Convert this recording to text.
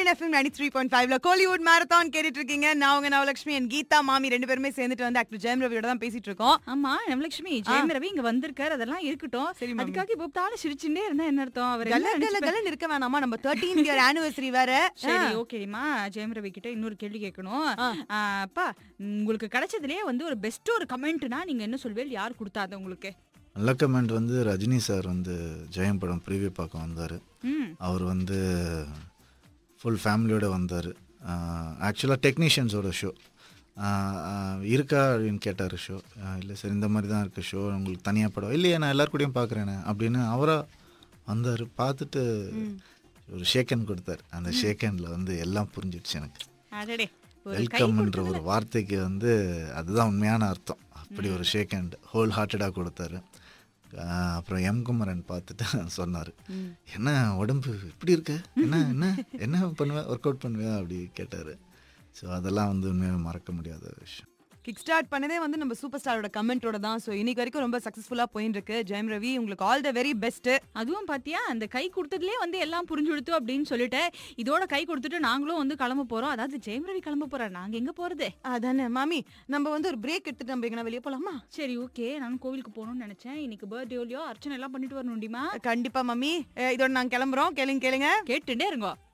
Rain FM ninety three point ஃபைவ்ல Kollywood marathon கேட்டுட்டு இருக்கீங்க நான் உங்க நவலட்சுமி என் கீதா மாமி ரெண்டு பேருமே சேர்ந்துட்டு வந்து ஆக்டர் ஜெயம் ரவியோட தான் பேசிட்டு இருக்கோம் ஆமா நவலட்சுமி ஜெயம் ரவி இங்க வந்திருக்காரு அதெல்லாம் இருக்கட்டும் சரி, மாமி. அதுக்காக இப்ப தான சிரிச்சுட்டே இருந்தா என்ன அர்த்தம் அவர் கல என்ன கல நினைச்சுப்பாரு? கலன்னு இருக்க வேணாமா நம்ம தேர்ட்டீன் இயர் ஆனிவர்சரி வேற சரி ஓகேமா ஜெயம் ரவி கிட்ட இன்னொரு கேள்வி கேட்கணும் ஆ. ஆ, அப்பா உங்களுக்கு கிடைச்சதுலயே வந்து ஒரு பெஸ்ட் ஒரு கமெண்ட்னா நீங்க என்ன சொல்வீங்க யார் கொடுத்தாது உங்களுக்கு நல்ல கமெண்ட் வந்து ரஜினி சார் வந்து ஜெயம் படம் ப்ரீவியூ பார்க்க வந்தார் ம் அவர் வந்து ஃபுல் ஃபேமிலியோட வந்தார் ஆக்சுவலாக டெக்னீஷியன்ஸோட ஷோ இருக்கா அப்படின்னு கேட்டார் ஷோ இல்லை சார் இந்த மாதிரி தான் இருக்குது ஷோ உங்களுக்கு தனியாக படம் இல்லையே நான் எல்லார் கூடயும் பார்க்குறேனே அப்படின்னு அவராக வந்தார் பார்த்துட்டு ஒரு ஷேக்கன் கொடுத்தார் அந்த ஷேக்கனில் வந்து எல்லாம் புரிஞ்சிடுச்சு எனக்கு அடடே ஒரு கை வெல்கம்ன்ற ஒரு வார்த்தைக்கு வந்து அதுதான் உண்மையான அர்த்தம் அப்படி ஒரு ஷேக் ஹேண்ட் ஹோல் ஹார்ட்டடாக கொடுத்தாரு ஆஹ் அப்புறம் எம் குமரன் பார்த்துட்டு சொன்னார் என்ன உடம்பு இப்படி இருக்கு என்ன என்ன என்ன பண்ணுவேன் ஒர்க் அவுட் பண்ணுவேன் அப்படி கேட்டார் ஸோ அதெல்லாம் வந்து உண்மையாக மறக்க முடியாத விஷயம் கிக் ஸ்டார்ட் பண்ணதே வந்து நம்ம சூப்பர் ஸ்டாரோட கமெண்டோட தான் ஸோ இன்னைக்கு வரைக்கும் ரொம்ப சக்ஸஸ்ஃபுல்லா போயிட்டு இருக்கு ஜெயம் ரவி உங்களுக்கு ஆல் த வெரி பெஸ்ட் அதுவும் பாத்தியா அந்த கை கொடுத்ததுலயே வந்து எல்லாம் புரிஞ்சு கொடுத்து அப்படின்னு சொல்லிட்டு இதோட கை கொடுத்துட்டு நாங்களும் வந்து கிளம்ப போறோம் அதாவது ஜெயம் ரவி கிளம்ப போறாரு நாங்க எங்க போறது அதானே மாமி நம்ம வந்து ஒரு பிரேக் எடுத்துட்டு நம்ம எங்கன்னா வெளியே போலாமா சரி ஓகே நான் கோவிலுக்கு போகணும்னு நினைச்சேன் இன்னைக்கு பர்த்டேலயோ அர்ச்சனை எல்லாம் பண்ணிட்டு வரணும்டிமா கண்டிப்பா மாமி அஹ் இதோட நாங்க கிளம்புறோம் கேளுங்க கேளுங்க கேட்டுட்டே இருங்கோ